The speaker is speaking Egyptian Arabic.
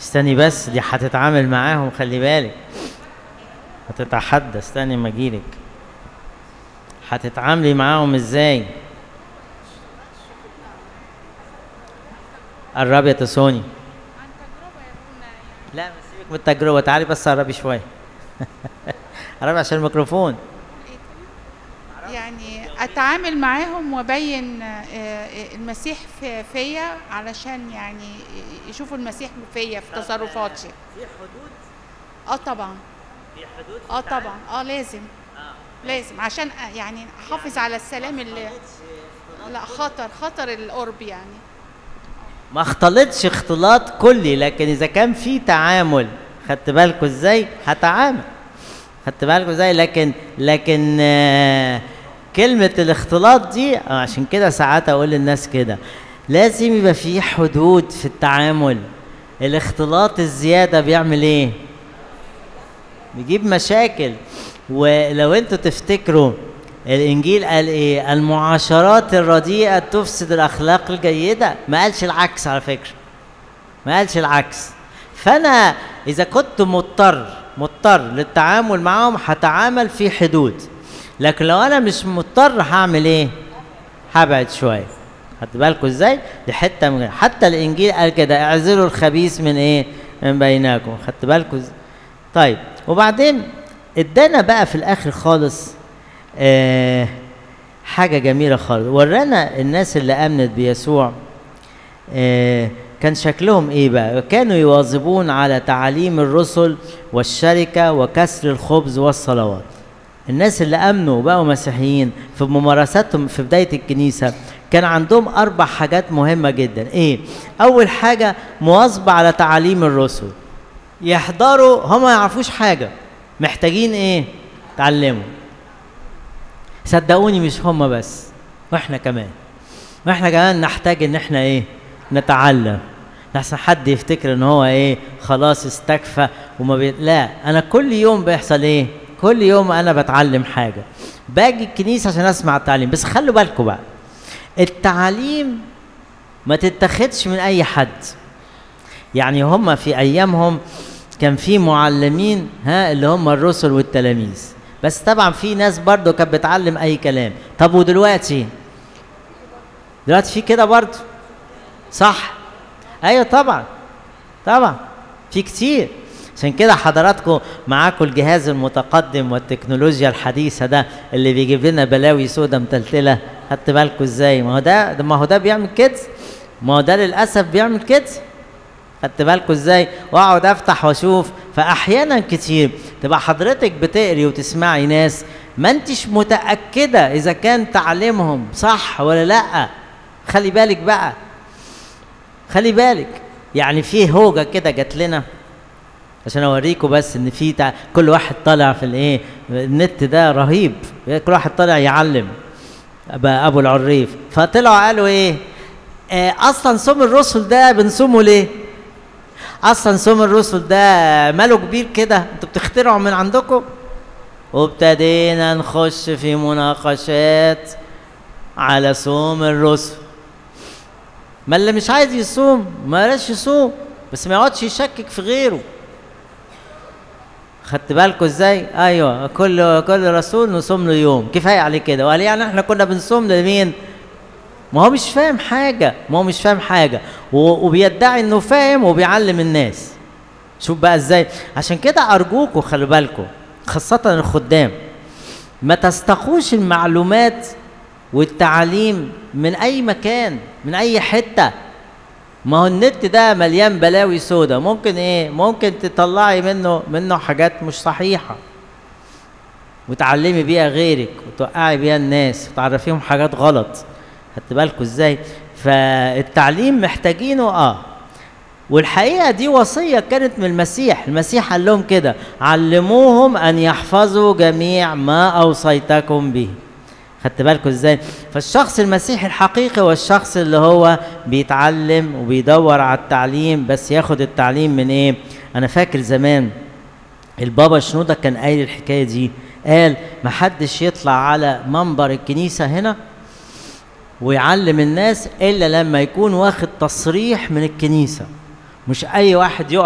استني بس دي هتتعامل معاهم خلي بالك هتتحدى استني ما اجيلك هتتعاملي معاهم ازاي قربي يا تسوني لا بس سيبك من التجربه تعالي بس قربي شويه قربي عشان الميكروفون يعني اتعامل معاهم وابين آه، آه، المسيح في- فيا علشان يعني يشوفوا المسيح فيا في تصرفاتي في حدود اه طبعا في حدود اه طبعا اه لازم لازم عشان آه، يعني احافظ على السلام اللي لا خطر خطر القرب يعني ما اختلطش اختلاط كلي لكن اذا كان في تعامل خدت بالكوا ازاي هتعامل خدت بالكوا ازاي لكن لكن آه، كلمة الاختلاط دي آه، عشان كده ساعات اقول للناس كده لازم يبقى في حدود في التعامل الاختلاط الزيادة بيعمل ايه بيجيب مشاكل ولو انتوا تفتكروا الانجيل قال ايه المعاشرات الرديئه تفسد الاخلاق الجيده ما قالش العكس على فكره ما قالش العكس فانا اذا كنت مضطر مضطر للتعامل معاهم هتعامل في حدود لكن لو انا مش مضطر هعمل ايه هبعد شويه خدت بالكم ازاي دي حته من حتى الانجيل قال كده اعزلوا الخبيث من ايه من بينكم خدت بالكم ازاي طيب وبعدين ادانا بقى في الاخر خالص آه حاجه جميله خالص ورانا الناس اللي امنت بيسوع آه كان شكلهم ايه بقى كانوا يواظبون على تعاليم الرسل والشركه وكسر الخبز والصلوات الناس اللي امنوا وبقوا مسيحيين في ممارساتهم في بدايه الكنيسه كان عندهم اربع حاجات مهمه جدا ايه اول حاجه مواظبه على تعاليم الرسل يحضروا هم ما يعرفوش حاجه محتاجين ايه تعلموا صدقوني مش هم بس واحنا كمان واحنا كمان نحتاج ان احنا ايه نتعلم لحسن حد يفتكر ان هو ايه خلاص استكفى وما بي... لا انا كل يوم بيحصل ايه كل يوم انا بتعلم حاجه باجي الكنيسه عشان اسمع التعليم بس خلوا بالكم بقى التعليم ما تتخذش من اي حد يعني هم في ايامهم كان في معلمين ها اللي هم الرسل والتلاميذ بس طبعا في ناس برضو كانت بتعلم اي كلام طب ودلوقتي دلوقتي في كده برضو صح ايوه طبعا طبعا في كتير عشان كده حضراتكم معاكم الجهاز المتقدم والتكنولوجيا الحديثه ده اللي بيجيب لنا بلاوي سودا متلتله خدت بالكم ازاي ما هو ده ما هو ده بيعمل كده ما هو ده للاسف بيعمل كده خدت بالكم ازاي واقعد افتح واشوف فاحيانا كتير تبقى حضرتك بتقري وتسمعي ناس ما انتش متاكده اذا كان تعليمهم صح ولا لا خلي بالك بقى خلي بالك يعني في هوجه كده جات لنا عشان اوريكم بس ان في تع... كل واحد طالع في الايه النت ده رهيب كل واحد طالع يعلم بقى ابو العريف فطلعوا قالوا ايه آه اصلا صوم الرسل ده بنصومه ليه اصلا صوم الرسل ده ماله كبير كده انتوا بتخترعوا من عندكم وابتدينا نخش في مناقشات على صوم الرسل ما اللي مش عايز يصوم ما لاش يصوم بس ما يقعدش يشكك في غيره خدت بالكم ازاي ايوه كل كل رسول نصوم له يوم كفايه عليه كده وقال يعني احنا كنا بنصوم لمين ما هو مش فاهم حاجه ما هو مش فاهم حاجه وبيدعي انه فاهم وبيعلم الناس شوف بقى ازاي عشان كده ارجوكوا خلي بالكم خاصه الخدام ما تستقوش المعلومات والتعاليم من اي مكان من اي حته ما هو النت ده مليان بلاوي سودا ممكن ايه ممكن تطلعي منه منه حاجات مش صحيحه وتعلمي بيها غيرك وتوقعي بيها الناس وتعرفيهم حاجات غلط خدت بالكم ازاي فالتعليم محتاجينه اه والحقيقه دي وصيه كانت من المسيح المسيح قال لهم كده علموهم ان يحفظوا جميع ما اوصيتكم به خدت بالكم ازاي فالشخص المسيحي الحقيقي هو الشخص اللي هو بيتعلم وبيدور على التعليم بس ياخد التعليم من ايه انا فاكر زمان البابا شنودة كان قايل الحكايه دي قال محدش يطلع على منبر الكنيسه هنا ويعلم الناس الا لما يكون واخد تصريح من الكنيسه مش اي واحد يقف